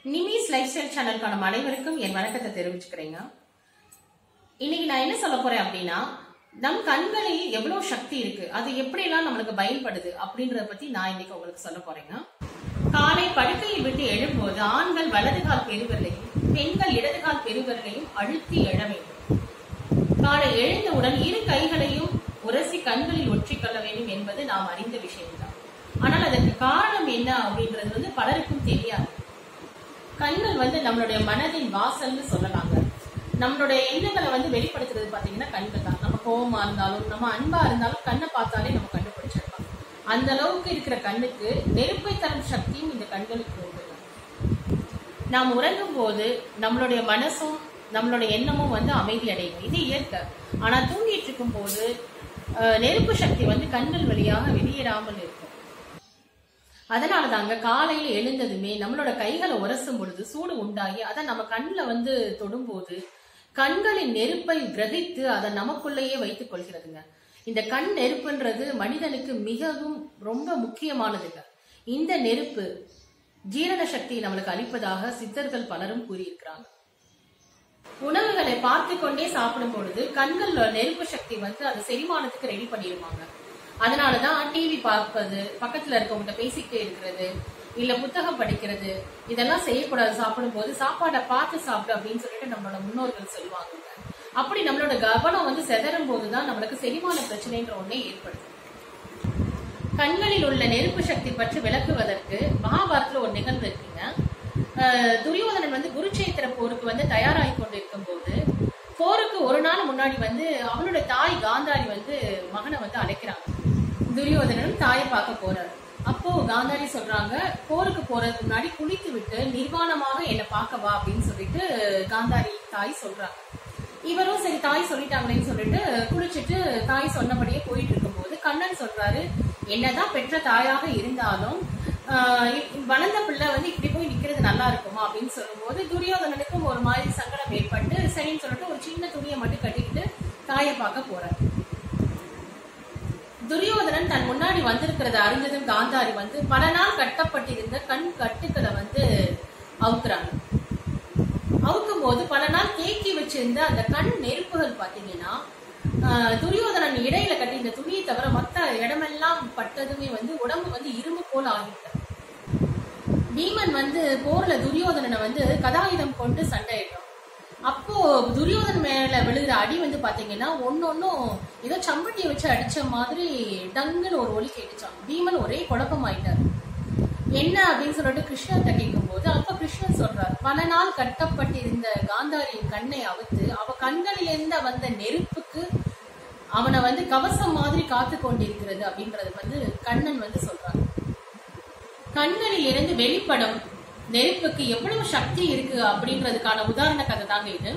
நிமிஸ் life style சேனலுக்கான அனைவருக்கும் என் வணக்கத்தை தெரிவிச்சுக்கிறேங்க இன்னைக்கு நான் என்ன சொல்ல போறேன் அப்படின்னா நம் கண்களில் எவ்வளவு சக்தி இருக்கு அது எப்படியெல்லாம் நம்மளுக்கு பயன்படுது அப்படின்றத பத்தி நான் இன்னைக்கு உங்களுக்கு சொல்ல போறேங்க காலை படுக்கையை விட்டு எழும்போது ஆண்கள் வலது கால் பெருவிரலையும் பெண்கள் இடது கால் பெருவிரலையும் அழுத்தி எழ வேண்டும் காலை எழுந்தவுடன் இரு கைகளையும் உரசி கண்களில் ஒற்றிக்கொள்ள வேண்டும் என்பது நாம் அறிந்த விஷயம்தான் ஆனால் அதற்கு காரணம் என்ன அப்படின்றது வந்து பலருக்கும் தெரியாது கண்கள் வந்து நம்மளுடைய மனதின் வாசல்னு சொல்லலாங்க நம்மளுடைய எண்ணங்களை வந்து வெளிப்படுத்துறது பாத்தீங்கன்னா கண்கள் தான் நம்ம கோவமா இருந்தாலும் நம்ம அன்பா இருந்தாலும் கண்ணை பார்த்தாலே நம்ம கண்டுபிடிச்சிடலாம் அந்த அளவுக்கு இருக்கிற கண்ணுக்கு நெருப்பை தரும் சக்தியும் இந்த கண்களுக்கு உண்டு நாம் உறங்கும் போது நம்மளுடைய மனசும் நம்மளுடைய எண்ணமும் வந்து அமைதி அடையும் இது இயற்கை ஆனா தூங்கிட்டு இருக்கும் போது அஹ், நெருப்பு சக்தி வந்து கண்கள் வழியாக வெளியேறாமல் இருக்கும் அதனால தாங்க காலையில எழுந்ததுமே நம்மளோட கைகளை உரசும் பொழுது சூடு உண்டாகி அதை நம்ம கண்ணில் வந்து தொடும்போது கண்களின் நெருப்பை கிரகித்து அதை நமக்குள்ளேயே வைத்துக் கொள்கிறதுங்க இந்த கண் நெருப்புன்றது மனிதனுக்கு மிகவும் ரொம்ப முக்கியமானதுங்க இந்த நெருப்பு ஜீரண சக்தி நம்மளுக்கு அளிப்பதாக சித்தர்கள் பலரும் கூறியிருக்கிறாங்க உணவுகளை பார்த்து கொண்டே சாப்பிடும் பொழுது கண்கள்ல நெருப்பு சக்தி வந்து அது செரிமானத்துக்கு ரெடி பண்ணிடுவாங்க அதனாலதான் டிவி பார்ப்பது பக்கத்துல இருக்கவங்ககிட்ட பேசிக்கிட்டே இருக்கிறது இல்ல புத்தகம் படிக்கிறது இதெல்லாம் செய்யக்கூடாது சாப்பிடும் போது சாப்பாடை பார்த்து சாப்பிடு அப்படின்னு சொல்லிட்டு நம்மளோட முன்னோர்கள் சொல்லுவாங்க அப்படி நம்மளோட கவனம் வந்து செதறும் போதுதான் நம்மளுக்கு செரிமான பிரச்சனைன்ற ஒண்ணே ஏற்படுது கண்களில் உள்ள நெருப்பு சக்தி பற்றி விளக்குவதற்கு மகாபாரதத்துல ஒரு நிகழ்வு இருக்குங்க அஹ் துரியோதனன் வந்து குருச்சேத்திர போருக்கு வந்து தயாராகி கொண்டிருக்கும் போது போருக்கு ஒரு நாள் முன்னாடி வந்து அவனுடைய தாய் காந்தாரி வந்து மகனை வந்து அழைக்கிறாங்க துரியோதனன் தாயை பார்க்க போறாரு அப்போ காந்தாரி சொல்றாங்க போருக்கு போறதுக்கு முன்னாடி குளித்து விட்டு நிர்வாணமாக என்னை பார்க்க வா அப்படின்னு சொல்லிட்டு காந்தாரி தாய் சொல்றாங்க இவரும் சரி தாய் சொல்லிட்டாங்களேன்னு சொல்லிட்டு குளிச்சுட்டு தாய் சொன்னபடியே போயிட்டு இருக்கும்போது கண்ணன் சொல்றாரு என்னதான் பெற்ற தாயாக இருந்தாலும் ஆஹ் இ- வளர்ந்த பிள்ளை வந்து இப்படி போய் நிக்கிறது நல்லா இருக்குமா அப்படின்னு சொல்லும்போது துரியோதனனுக்கும் ஒரு மாதிரி சங்கடம் ஏற்பட்டு சரின்னு சொல்லிட்டு ஒரு சின்ன துணியை மட்டும் கட்டிக்கிட்டு தாயை பார்க்க போறாரு துரியோதனன் தன் முன்னாடி வந்திருக்கிறத அறிஞ்சதும் காந்தாரி வந்து பல நாள் கட்டப்பட்டிருந்த கண் கட்டுக்களை வந்து அவுக்குறாங்க அவுக்கும் போது பல நாள் தேக்கி வச்சிருந்த அந்த கண் நெருப்புகள் பாத்தீங்கன்னா ஆஹ், துரியோதனன் இடையில கட்டி இந்த துணியை தவிர மொத்த இடமெல்லாம் பட்டதுமே வந்து உடம்பு வந்து இரும்பு போல ஆகிட்டது பீமன் வந்து போர்ல துரியோதனனை வந்து கதாயுதம் கொண்டு சண்டையிடும் அப்போ துரியோதனன் மேல விழுகிற அடி வந்து பாத்தீங்கன்னா ஒன்னொன்னும் ஏதோ சம்பட்டியை வச்சு அடிச்ச மாதிரி டங்குன்னு ஒரு ஒலி கேட்டுச்சான் பீமன் ஒரே குழப்பமாயிட்டார் என்ன அப்படின்னு சொல்லிட்டு கிருஷ்ணர்கிட்ட கேட்கும்போது அப்ப கிருஷ்ணன் சொல்றார் பல நாள் கட்டப்பட்டிருந்த காந்தாரியின் கண்ணை அவுத்து அவ கண்களிலிருந்து வந்த நெருப்புக்கு அவனை வந்து கவசம் மாதிரி காத்து கொண்டிருக்கிறது அப்படின்றது வந்து கண்ணன் வந்து சொல்றார் கண்களில் இருந்து வெளிப்படும் நெருப்புக்கு எவ்வளவு சக்தி இருக்கு அப்படின்றதுக்கான உதாரண கதை தாங்க இது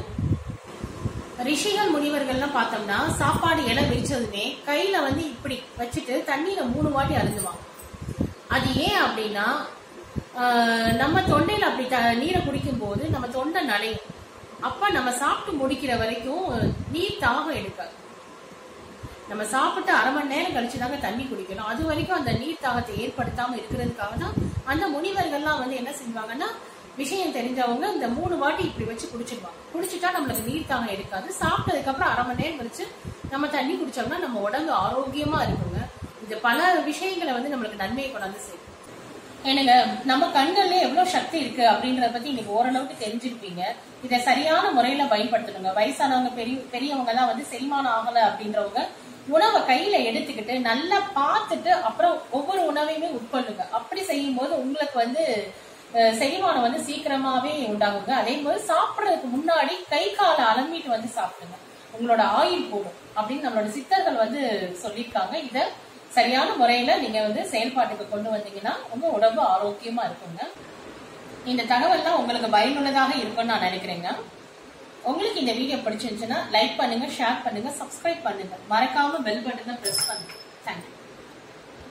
ரிஷிகள் முனிவர்கள்லாம் பார்த்தோம்னா சாப்பாடு இலை விரிச்சதுமே கையில வந்து இப்படி வச்சுட்டு தண்ணீரை மூணு வாட்டி அருந்துவாங்க அது ஏன் அப்படின்னா ஆஹ், நம்ம தொண்டையில அப்படி த- நீரை குடிக்கும் போது நம்ம தொண்டை நனையும் அப்ப நம்ம சாப்பிட்டு முடிக்கிற வரைக்கும் நீர் தாகம் எடுக்காது நம்ம சாப்பிட்டு அரை மணி நேரம் கழிச்சு தாங்க தண்ணி குடிக்கணும் அது வரைக்கும் அந்த நீர் தாகத்தை ஏற்படுத்தாம இருக்கிறதுக்காக தான் அந்த முனிவர்கள்லாம் வந்து என்ன செஞ்சுவாங்கன்னா விஷயம் தெரிஞ்சவங்க இந்த மூணு வாட்டி இப்படி வச்சு குடிச்சிடுவாங்க குடிச்சிட்டா நம்மளுக்கு நீர் தாகம் எடுக்காது சாப்பிட்டதுக்கு அப்புறம் அரை மணி நேரம் கழிச்சு நம்ம தண்ணி குடிச்சோம்னா நம்ம உடம்பு ஆரோக்கியமா இருக்குங்க இது பல விஷயங்களை வந்து நம்மளுக்கு நன்மையை கொண்டாந்து சேர்க்கும் என்னங்க நம்ம கண்கள்ல எவ்வளவு சக்தி இருக்கு அப்படின்றத பத்தி இன்னைக்கு ஓரளவுக்கு தெரிஞ்சிருப்பீங்க இதை சரியான முறையில பயன்படுத்தணுங்க வயசானவங்க பெரிய பெரியவங்க எல்லாம் வந்து செரிமானம் ஆகல அப்படின்றவங்க உணவை கையில எடுத்துக்கிட்டு நல்லா பார்த்துட்டு அப்புறம் ஒவ்வொரு உணவையுமே உட்கொள்ளுங்க அப்படி செய்யும் போது உங்களுக்கு வந்து அஹ், செரிமானம் வந்து சீக்கிரமாவே உண்டாகுங்க அதே மாதிரி சாப்பிடுறதுக்கு முன்னாடி கை காலை அலம்பிட்டு வந்து சாப்பிடுங்க உங்களோட ஆயில் போடும் அப்படின்னு நம்மளோட சித்தர்கள் வந்து சொல்லியிருக்காங்க இத சரியான முறையில நீங்க வந்து செயல்பாட்டுக்கு கொண்டு வந்தீங்கன்னா உங்க உடம்பு ஆரோக்கியமா இருக்குங்க இந்த தகவல்லாம் உங்களுக்கு பயனுள்ளதாக இருக்கும்னு நான் நினைக்கிறேங்க உங்களுக்கு இந்த வீடியோ பிடிச்சிருந்துச்சுன்னா லைக் பண்ணுங்க ஷேர் பண்ணுங்க சப்ஸ்கிரைப் பண்ணுங்க மறக்காம பெல் பட்டனை பிரஸ் பண்ணுங்க தேங்க்யூ